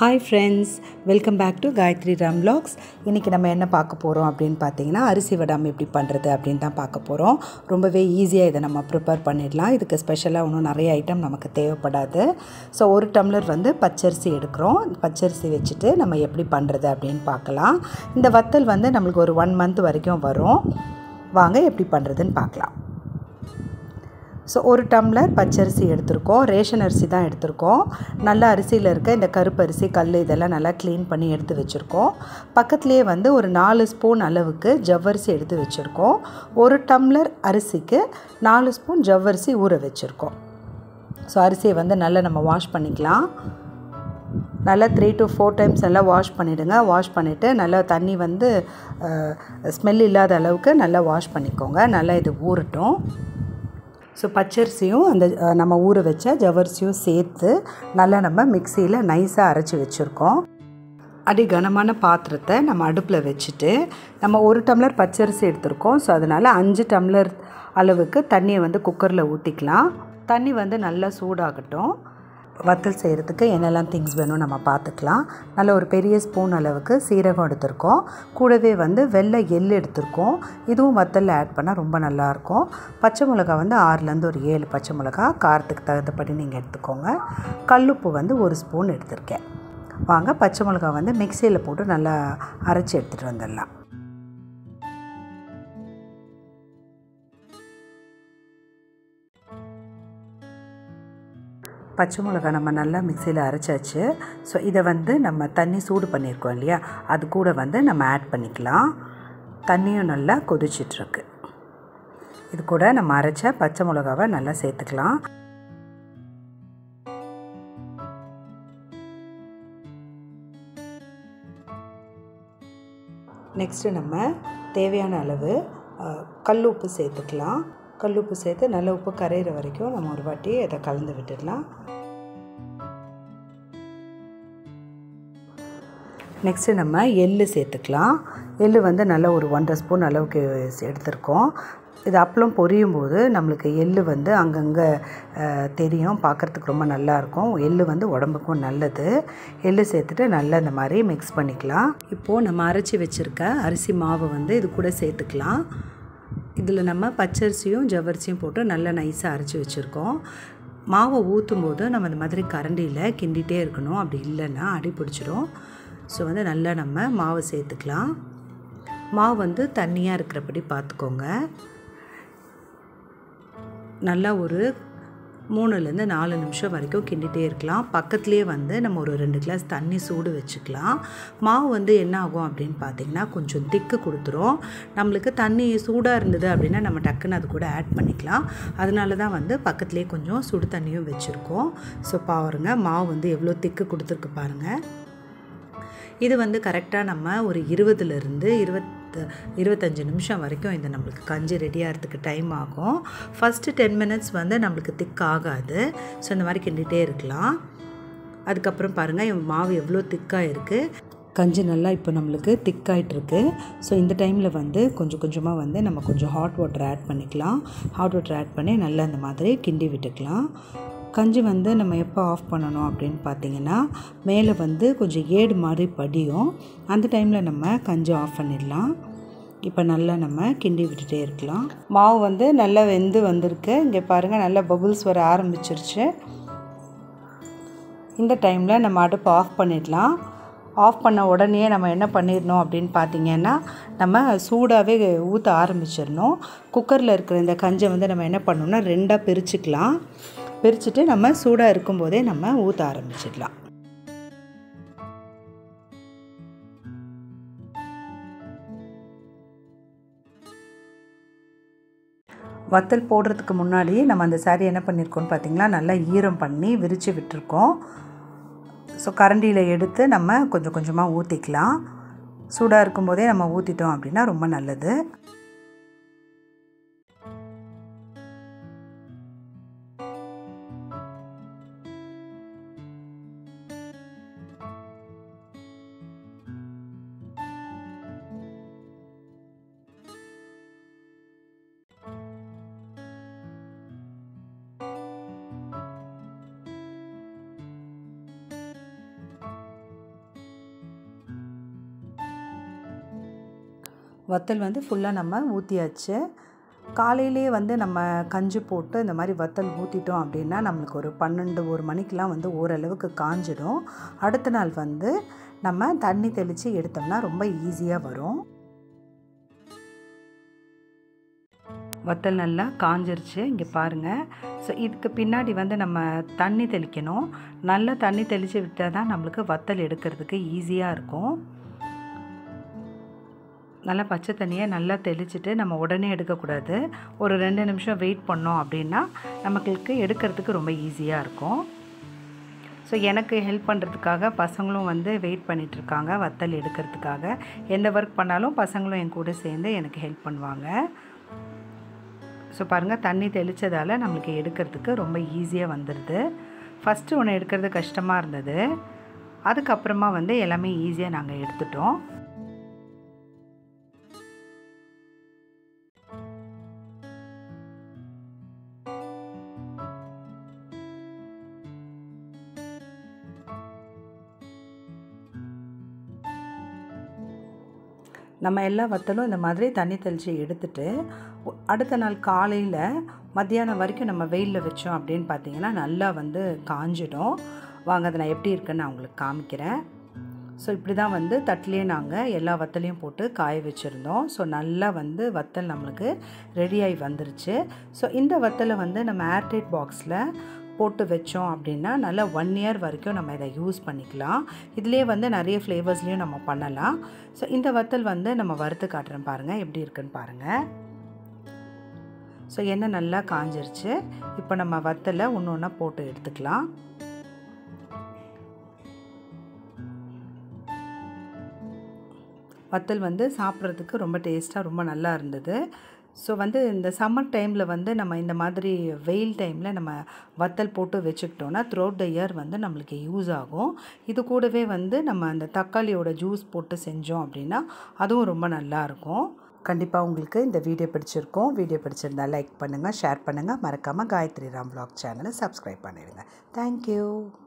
hi friends welcome back to Gayathri Ram vlogs இன்றைக்கி நம்ம என்ன பார்க்க போகிறோம் அப்படின்னு பார்த்தீங்கன்னா அரிசி வடாம் எப்படி பண்ணுறது அப்படின்னு தான் பார்க்க போகிறோம் ரொம்பவே ஈஸியாக இதை நம்ம ப்ரிப்பேர் பண்ணிடலாம் இதுக்கு ஸ்பெஷலாக இன்னும் நிறைய ஐட்டம் நமக்கு தேவைப்படாது ஸோ ஒரு டம்ளர் வந்து பச்சரிசி எடுக்கிறோம் பச்சரிசி வச்சுட்டு நம்ம எப்படி பண்ணுறது அப்படின்னு பார்க்கலாம் இந்த வத்தல் வந்து நம்மளுக்கு ஒரு ஒன் மந்த் வரைக்கும் வரும் வாங்க எப்படி பண்ணுறதுன்னு பார்க்கலாம் ஸோ ஒரு டம்ளர் பச்சரிசி எடுத்திருக்கோம் ரேஷன் அரிசி தான் எடுத்திருக்கோம் நல்ல அரிசியில் இருக்க இந்த கருப்பு அரிசி கல் இதெல்லாம் நல்லா க்ளீன் பண்ணி எடுத்து வச்சுருக்கோம் பக்கத்துலேயே வந்து ஒரு நாலு ஸ்பூன் அளவுக்கு ஜவ்வரிசி எடுத்து வச்சுருக்கோம் ஒரு டம்ளர் அரிசிக்கு நாலு ஸ்பூன் ஜவ்வரிசி ஊற வச்சுருக்கோம் ஸோ அரிசியை வந்து நல்லா நம்ம வாஷ் பண்ணிக்கலாம் நல்லா த்ரீ டு ஃபோர் டைம்ஸ் நல்லா வாஷ் பண்ணிவிடுங்க வாஷ் பண்ணிவிட்டு நல்லா தண்ணி வந்து ஸ்மெல் இல்லாத அளவுக்கு நல்லா வாஷ் பண்ணிக்கோங்க நல்லா இது ஊறட்டும் ஸோ பச்சரிசியும் அந்த நம்ம ஊற வச்ச ஜவரிசியும் சேர்த்து நல்லா நம்ம மிக்சியில் நைஸாக அரைச்சி வச்சுருக்கோம் அடி கனமான பாத்திரத்தை நம்ம அடுப்பில் வச்சுட்டு நம்ம ஒரு டம்ளர் பச்சரிசி எடுத்திருக்கோம் ஸோ அதனால் அஞ்சு டம்ளர் அளவுக்கு தண்ணியை வந்து குக்கரில் ஊற்றிக்கலாம் தண்ணி வந்து நல்லா சூடாகட்டும் வத்தல் செய்கிறதுக்கு என்னெல்லாம் திங்ஸ் வேணும் நம்ம பார்த்துக்கலாம் நல்ல ஒரு பெரிய ஸ்பூன் அளவுக்கு சீரகம் எடுத்திருக்கோம் கூடவே வந்து வெள்ளை எள் எடுத்திருக்கோம் இதுவும் வத்தலில் ஆட் பண்ணால் ரொம்ப நல்லாயிருக்கும் பச்சை மிளகா வந்து ஆறுலேருந்து ஒரு ஏழு பச்சை மிளகா காரத்துக்கு தகுந்தபடி நீங்கள் எடுத்துக்கோங்க கல்லுப்பு வந்து ஒரு ஸ்பூன் எடுத்திருக்கேன் வாங்க பச்சை மிளகா வந்து மிக்சியில் போட்டு நல்லா அரைச்சி எடுத்துகிட்டு வந்துடலாம் பச்சை மிளகா நம்ம நல்லா மிக்சியில் அரைச்சாச்சு ஸோ இதை வந்து நம்ம தண்ணி சூடு பண்ணியிருக்கோம் இல்லையா அது கூட வந்து நம்ம ஆட் பண்ணிக்கலாம் தண்ணியும் நல்லா கொதிச்சிட்ருக்கு இது கூட நம்ம அரைச்ச பச்சை மிளகாவை நல்லா சேர்த்துக்கலாம் நெக்ஸ்ட்டு நம்ம தேவையான அளவு கல் உப்பு சேர்த்துக்கலாம் கல் உப்பு சேர்த்து நல்ல உப்பு கரையிற வரைக்கும் நம்ம ஒரு வாட்டி அதை கலந்து விட்டுடலாம் நெக்ஸ்ட்டு நம்ம எள்ளு சேர்த்துக்கலாம் எள்ளு வந்து நல்ல ஒரு ஒன்றரை ஸ்பூன் அளவுக்கு எடுத்திருக்கோம் இது அப்பளம் பொரியும் போது நம்மளுக்கு எள்ளு வந்து அங்கங்கே தெரியும் பார்க்குறதுக்கு ரொம்ப நல்லாயிருக்கும் எள்ளு வந்து உடம்புக்கும் நல்லது எள்ளு சேர்த்துட்டு நல்லா இந்த மாதிரி மிக்ஸ் பண்ணிக்கலாம் இப்போது நம்ம அரைச்சி வச்சுருக்க அரிசி மாவை வந்து இது கூட சேர்த்துக்கலாம் இதில் நம்ம பச்சரிசியும் ஜவ்வரிசியும் போட்டு நல்லா நைஸாக அரைச்சி வச்சுருக்கோம் மாவை ஊற்றும் போது நம்ம இந்த மாதிரி கரண்டியில் கிண்டிகிட்டே இருக்கணும் அப்படி இல்லைன்னா அடி பிடிச்சிடும் ஸோ வந்து நல்லா நம்ம மாவை சேர்த்துக்கலாம் மாவு வந்து தண்ணியாக இருக்கிறபடி பார்த்துக்கோங்க நல்லா ஒரு மூணுலேருந்து நாலு நிமிஷம் வரைக்கும் கிண்டிகிட்டே இருக்கலாம் பக்கத்துலேயே வந்து நம்ம ஒரு ரெண்டு கிளாஸ் தண்ணி சூடு வச்சுக்கலாம் மாவு வந்து என்ன ஆகும் அப்படின்னு பார்த்தீங்கன்னா கொஞ்சம் திக்கு கொடுத்துரும் நம்மளுக்கு தண்ணி சூடாக இருந்தது அப்படின்னா நம்ம டக்குன்னு அது கூட ஆட் பண்ணிக்கலாம் அதனால தான் வந்து பக்கத்துலேயே கொஞ்சம் சுடு தண்ணியும் வச்சுருக்கோம் ஸோ பாருங்க மாவு வந்து எவ்வளோ திக்கு கொடுத்துருக்கு பாருங்கள் இது வந்து கரெக்டாக நம்ம ஒரு இருபதுலேருந்து இருபத்து இருபத்தஞ்சி நிமிஷம் வரைக்கும் இது நம்மளுக்கு கஞ்சி ரெடி ஆகிறதுக்கு டைம் ஆகும் ஃபஸ்ட்டு டென் மினிட்ஸ் வந்து நம்மளுக்கு திக் ஆகாது ஸோ இந்த மாதிரி கிண்டிகிட்டே இருக்கலாம் அதுக்கப்புறம் பாருங்கள் மாவு எவ்வளோ திக்காக இருக்குது கஞ்சி நல்லா இப்போ நம்மளுக்கு திக்காயிட்ருக்கு ஸோ இந்த டைமில் வந்து கொஞ்சம் கொஞ்சமாக வந்து நம்ம கொஞ்சம் ஹாட் வாட்டர் ஆட் பண்ணிக்கலாம் ஹாட் வாட்டர் ஆட் பண்ணி நல்லா இந்த மாதிரி கிண்டி விட்டுக்கலாம் கஞ்சி வந்து நம்ம எப்போ ஆஃப் பண்ணணும் அப்படின்னு பார்த்தீங்கன்னா மேலே வந்து கொஞ்சம் ஏடு மாதிரி படியும் அந்த டைமில் நம்ம கஞ்சி ஆஃப் பண்ணிடலாம் இப்போ நல்லா நம்ம கிண்டி விட்டுட்டே இருக்கலாம் மாவு வந்து நல்லா வெந்து வந்திருக்கு இங்கே பாருங்கள் நல்லா பபுள்ஸ் வர ஆரம்பிச்சிருச்சு இந்த டைமில் நம்ம அடுப்பு ஆஃப் பண்ணிடலாம் ஆஃப் பண்ண உடனே நம்ம என்ன பண்ணிடணும் அப்படின்னு பார்த்தீங்கன்னா நம்ம சூடாகவே ஊற்ற ஆரம்பிச்சிடணும் குக்கரில் இருக்கிற இந்த கஞ்சை வந்து நம்ம என்ன பண்ணோம்னா ரெண்டாக பிரிச்சுக்கலாம் பிரிச்சுட்டு நம்ம சூடாக இருக்கும்போதே நம்ம ஊற்ற ஆரம்பிச்சிடலாம் வத்தல் போடுறதுக்கு முன்னாடி நம்ம அந்த சாரி என்ன பண்ணியிருக்கோம்னு பார்த்திங்களா நல்லா ஈரம் பண்ணி விரித்து விட்டுருக்கோம் ஸோ கரண்டியில் எடுத்து நம்ம கொஞ்சம் கொஞ்சமாக ஊற்றிக்கலாம் சூடாக இருக்கும்போதே நம்ம ஊற்றிட்டோம் அப்படின்னா ரொம்ப நல்லது வத்தல் வந்து ஃபுல்லாக நம்ம ஊற்றியாச்சு காலையிலே வந்து நம்ம கஞ்சி போட்டு இந்த மாதிரி வத்தல் ஊற்றிட்டோம் அப்படின்னா நம்மளுக்கு ஒரு பன்னெண்டு ஒரு மணிக்கெலாம் வந்து ஓரளவுக்கு காஞ்சிடும் அடுத்த நாள் வந்து நம்ம தண்ணி தெளித்து எடுத்தோம்னா ரொம்ப ஈஸியாக வரும் வத்தல் நல்லா காஞ்சிருச்சு இங்கே பாருங்கள் ஸோ இதுக்கு பின்னாடி வந்து நம்ம தண்ணி தெளிக்கணும் நல்லா தண்ணி தெளித்து விட்டால் தான் நம்மளுக்கு வத்தல் எடுக்கிறதுக்கு ஈஸியாக இருக்கும் நல்லா பச்சை தண்ணியை நல்லா தெளிச்சுட்டு நம்ம உடனே எடுக்கக்கூடாது ஒரு ரெண்டு நிமிஷம் வெயிட் பண்ணோம் அப்படின்னா நமக்கு எடுக்கிறதுக்கு ரொம்ப ஈஸியாக இருக்கும் ஸோ எனக்கு ஹெல்ப் பண்ணுறதுக்காக பசங்களும் வந்து வெயிட் பண்ணிகிட்ருக்காங்க வத்தல் எடுக்கிறதுக்காக எந்த ஒர்க் பண்ணாலும் பசங்களும் என் கூட சேர்ந்து எனக்கு ஹெல்ப் பண்ணுவாங்க ஸோ பாருங்கள் தண்ணி தெளித்ததால் நம்மளுக்கு எடுக்கிறதுக்கு ரொம்ப ஈஸியாக வந்துடுது ஃபஸ்ட்டு ஒன்று எடுக்கிறது கஷ்டமாக இருந்தது அதுக்கப்புறமா வந்து எல்லாமே ஈஸியாக நாங்கள் எடுத்துட்டோம் நம்ம எல்லா வத்தலும் இந்த மாதிரி தண்ணி தெளித்து எடுத்துட்டு அடுத்த நாள் காலையில் மத்தியானம் வரைக்கும் நம்ம வெயிலில் வச்சோம் அப்படின்னு பார்த்தீங்கன்னா நல்லா வந்து காஞ்சிடும் வாங்க அதை நான் எப்படி இருக்குன்னு நான் உங்களுக்கு காமிக்கிறேன் ஸோ இப்படி தான் வந்து தட்டிலே நாங்கள் எல்லா வத்தலையும் போட்டு காய வச்சுருந்தோம் ஸோ நல்லா வந்து வத்தல் நம்மளுக்கு ரெடியாகி வந்துருச்சு ஸோ இந்த வத்தலை வந்து நம்ம ஏர்டைட் பாக்ஸில் போட்டு வச்சோம் அப்படின்னா நல்லா ஒன் இயர் வரைக்கும் நம்ம இதை யூஸ் பண்ணிக்கலாம் இதுலேயே வந்து நிறைய ஃப்ளேவர்ஸ்லேயும் நம்ம பண்ணலாம் ஸோ இந்த வத்தல் வந்து நம்ம வறுத்து காட்டுறேன் பாருங்கள் எப்படி இருக்குன்னு பாருங்கள் ஸோ எண்ணெய் நல்லா காஞ்சிருச்சு இப்போ நம்ம வத்தலை ஒன்று ஒன்றா போட்டு எடுத்துக்கலாம் வத்தல் வந்து சாப்பிட்றதுக்கு ரொம்ப டேஸ்ட்டாக ரொம்ப நல்லா இருந்தது ஸோ வந்து இந்த சம்மர் டைமில் வந்து நம்ம இந்த மாதிரி வெயில் டைமில் நம்ம வத்தல் போட்டு வச்சுக்கிட்டோன்னா த்ரோட் த இயர் வந்து நம்மளுக்கு யூஸ் ஆகும் இது கூடவே வந்து நம்ம அந்த தக்காளியோட ஜூஸ் போட்டு செஞ்சோம் அப்படின்னா அதுவும் ரொம்ப நல்லாயிருக்கும் கண்டிப்பாக உங்களுக்கு இந்த வீடியோ பிடிச்சிருக்கும் வீடியோ பிடிச்சிருந்தா லைக் பண்ணுங்கள் ஷேர் பண்ணுங்கள் மறக்காமல் காயத்ரி ராம் வ்ளாக் சேனலை சப்ஸ்கிரைப் பண்ணிடுங்க தேங்க்யூ